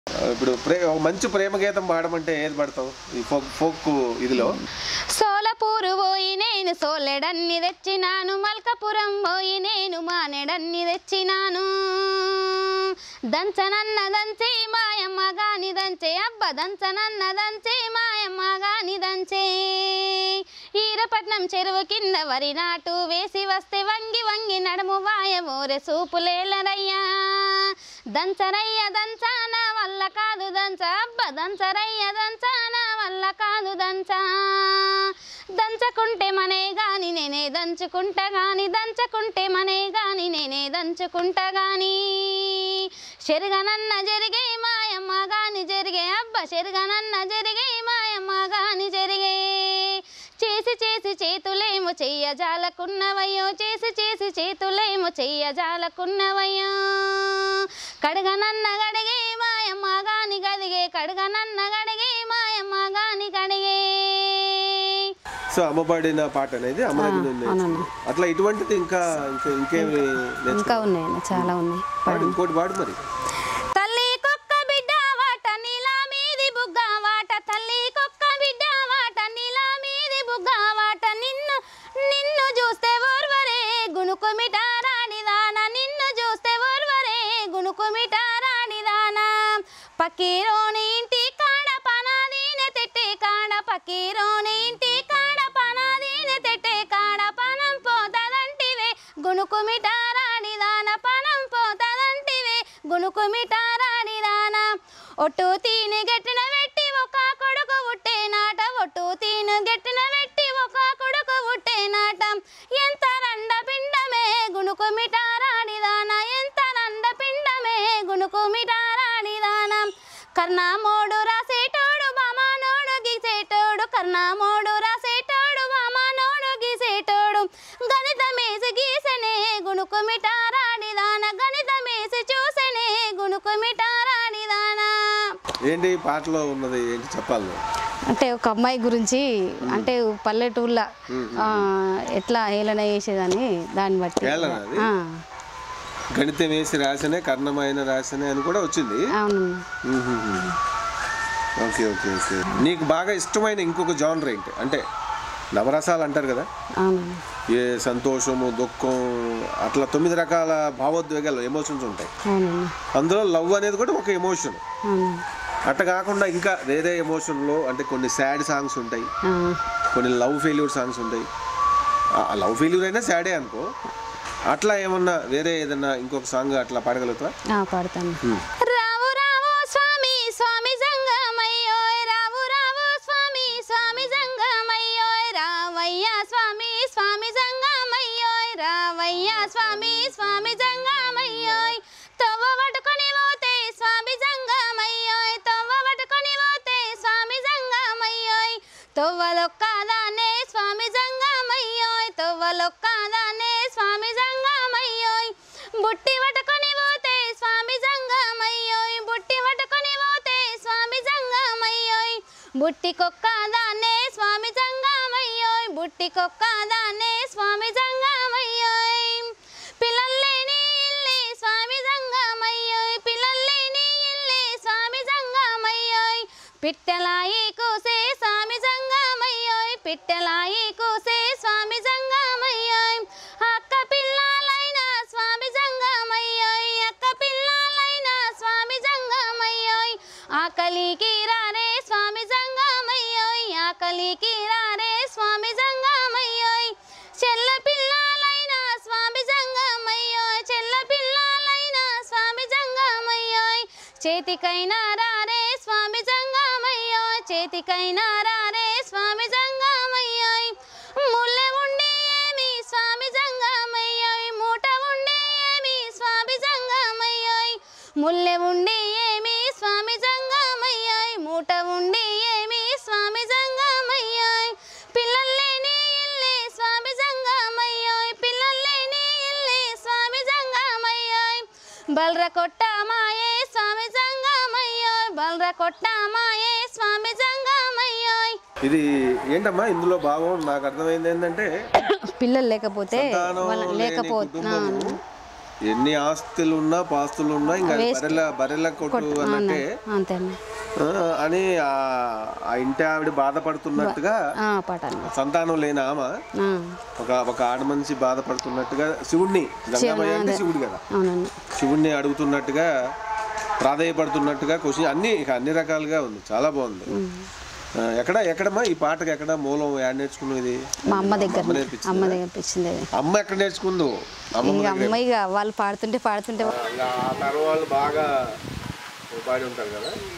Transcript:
ఇప్పుడు ప్రే ఒక మంచి ప్రేమ గీతం పాడమంటే ఏది పాడతావు ఈ ఫోక్ ఫోక్ ఇదిలో సోలపూరు పోయి నేను సోలెడన్ని తెచ్చినాను మల్కపురం పోయి నేను మానెడన్ని తెచ్చినాను దంచనన్న దంచే మాయమ్మ గాని దంచే అబ్బ దంచనన్న దంచే మాయమ్మ గాని దంచే ఈరపట్నం చెరువు కింద వరి నాటు వేసి వస్తే వంగి వంగి నడుము వాయ ఓరె సూపులేలరయ్యా దంచరయ్య దంచాన వల్ల కాదు దంచ అబ్బ దంచరయ్య దంచాన వల్ల కాదు దంచా దంచకుంటే మనే గాని నేనే దంచుకుంటా గాని దంచకుంటే మనే గాని నేనే దంచుకుంటా గాని చెరుగనన్న జరిగే మాయమ్మ గాని జరిగే అబ్బ చెరుగనన్న జరిగే మాయమ్మ గాని జరిగే చేసి చేసి చేతులేమో చెయ్యజాలకున్నవయ్యో చేసి చేసి చేతులేమో చెయ్యజాలకున్నవయ్యో కడగనన్న గడిగే మాయమ్మ గాని గదిగే కడగనన్న గడిగే మాయమ్మ గాని గడిగే సో అమ్మ పాడిన పాట అనేది అమ్మ దగ్గర నుండి నేర్చుకున్నావు. అట్లా ఇటువంటిది ఇంకా ఇంకా ఇంకేమి నేర్చుకున్నావు? ఇంకా ఉన్నాయి చాలా ఉన్నాయి పాడు ఇంకోటి పాడు మరి తల్లి కుక్క బిడ్డ వాట నీలా మీది బుగ్గ వాట తల్లి కుక్క బిడ్డ వాట నీలా మీది బుగ్గ వాట నిన్ను నిన్ను చూస్తే ఓర్వరే గుణుకు మిటారాణిదాన నిన్ను చూస్తే ఓర్వరే గుణుకు మిటారాణిదాన పకీరోని ఇంటి కాడ పనాదీన తెట్టే కాడ పకీరోని ఇంటి కాడ పనాదీన తెట్టే కాడ పనం పోతదంటివే గుణుకు మిటారాణిదాన పనం పోతదంటివే గుణుకు మిటారాణిదాన ఒట్టు తీని గట్టిన పెట్టి ఒక కొడుకు ఉట్టే నాట ఒట్టు తీను గట్టిన పెట్టి ఒక కొడుకు ఉట్టే నాట ఎంత రండ పిండమే గుణుకు మిటారాణిదాన ఎంత రండ పిండమే గుణుకు మిటారాణిదాన కర్ణామోడు రాసేటోడు బామానోడు గీసేటోడు కర్ణామోడు రాసేటోడు బామానోడు గీసేటోడు గణితమేసి గీసెనే గుణుకు మిటారాణిదాన గణితమేసి చూసెనే గుణుకు మిటారాణిదాన ఏంటి ఈ పాటలో ఉన్నది ఏంటి చెప్పాలి నువ్వు? అంటే ఒక అమ్మాయి గురించి అంటే పల్లెటూర్లో ఆ, ఎట్లా హేళన చేసేదని దాన్ని బట్టి హేళన అది? ఆ, గణితం వేసి రాసనే కర్ణమైన రాసనే అని కూడా వచ్చింది అవును ఓకే ఓకే ఓకే నీకు బాగా ఇష్టమైన ఇంకొక జానర్ ఏంటి అంటే నవరసాలు అంటారు కదా అవును ఏ సంతోషము దుఃఖం అట్లా తొమ్మిది రకాల భావోద్వేగాలు ఎమోషన్స్ ఉంటాయి అవును అందులో లవ్ అనేది కూడా ఒక ఎమోషన్ అవును అట్ట కాకుండా ఇంకా వేరే ఎమోషన్లో అంటే కొన్ని సాడ్ సాంగ్స్ ఉంటాయి ఆ, కొన్ని లవ్ ఫెయిల్యూర్ సాంగ్స్ ఉంటాయి ఆ లవ్ ఫెయిల్యూర్ అయినా సాడే అనుకో అట్లా ఏమన్నా వేరే ఏదన్నా ఇంకొక సాంగ్ అట్లా పాడగలుగుతావా ఆ, పాడతాను రావు రావు స్వామి స్వామి జంగమయ్యోయ్ రావు రావు స్వామి స్వామి జంగమయ్యోయ్ రావయ్య స్వామి స్వామి జంగమయ్యోయ్ రావయ్య స్వామి స్వామి జంగమయ్యోయ్ తవ్వ పట్టుకొని పోతే స్వామి జంగమయ్యోయ్ తవ్వ పట్టుకొని పోతే స్వామి జంగమయ్యోయ్ తొవ్వలొక్కదానే స్వామి జంగమయ్యోయ్ తొవ్వలొక్కదానే స్వామి జంగమయ్యోయ్ బుట్టి పట్టుకొని పోతే స్వామి జంగమయ్యోయ్ బుట్టి పట్టుకొని పోతే స్వామి జంగమయ్యోయ్ బుట్టి కొక్కదానే స్వామి జంగమయ్యోయ్ బుట్టి కొక్కదానే స్వామి జంగమయ్యోయ్ పిల్లల్లేని ఇల్లే స్వామి జంగమయ్యోయ్ పిల్లల్లేని ఇల్లే స్వామి జంగమయ్యోయ్ పిట్టలాయి కూసే స్వామి జంగమయ్యోయ్ పిట్టలాయి కూసే స్వామి జంగమయ్యోయ్ అక్క పిల్లలైన స్వామి జంగమయ్యోయ్ అక్క పిల్లలైన స్వామి జంగమయ్యోయ్ ఆకలికి రారే స్వామి జంగమయ్యోయ్ ఆకలికి రారే స్వామి జంగమయ్యోయ్ చెల్ల పిల్లలైన స్వామి జంగమయ్యోయ్ చెల్ల పిల్లలైన స్వామి జంగమయ్యోయ్ చేతికైనా రారే స్వామి జంగమయ్యోయ్ చేతికైనా రారే స్వామి జంగమయ్యోయ్ ముల్లె ఉండి ఏమి స్వామి జంగమయ్యోయ్ మూట ఉండి ఏమి స్వామి జంగమయ్యోయ్ ముల్లె ఉండి ఏమి స్వామి జంగమయ్యోయ్ మూట ఉండి ఏమి స్వామి జంగమయ్యోయ్ పిల్లల్లేని ఇల్లే స్వామి జంగమయ్యోయ్ పిల్లల్లేని ఇల్లే స్వామి జంగమయ్యోయ్ బల్ర కొట్టమాయే స్వామి జంగమయ్యోయ్ బల్ర కొట్టమాయే స్వామి జంగమయ్యోయ్ ఇది ఏంటమ్మా ఇందులో భావం నాకు అర్థమైంది ఏంటంటే పిల్లలు లేకపోతే సంతానం వాళ్ళ లేని లేకపోతే కుటుంబము ఎన్ని ఆస్తులు ఉన్నా పాస్తులు ఉన్నా ఇంకా బరెల బరెల కొట్టు అన్నట్టే అంతే అన్న ఆ, అని ఆ- ఆ ఇంటి ఆవిడ బాధపడుతున్నట్టుగా ఆ, పాట అన్న సంతానం లేని ఆమె ఆ, ఒక ఒక ఆడ మనిషి బాధపడుతున్నట్టుగా శివుణ్ణి గంగామయ్య అంటే శివుడు కదా అవునన్న శివుణ్ణి అడుగుతున్నట్టుగా ప్రాధాయపడుతున్నట్టుగా క్వశ్చన్ అన్ని ఇక అన్ని రకాలుగా ఉంది చాలా బాగుంది ఆ, ఎక్కడ ఎక్కడమ్మా ఈ పాటకి ఎక్కడ మూలం యాడ్ నేర్చుకున్నది మా అమ్మ దగ్గర అమ్మ నేర్పించిందా? అమ్మ దగ్గర ఇచ్చింది అమ్మ ఎక్కడ నేర్చుకుందో అమ్మ ఇక అమ్మ ఇక వాళ్ళు పాడుతుంటే పాడుతుంటే ఆ తరం వాళ్ళు బాగా పాడి ఉంటారు కదా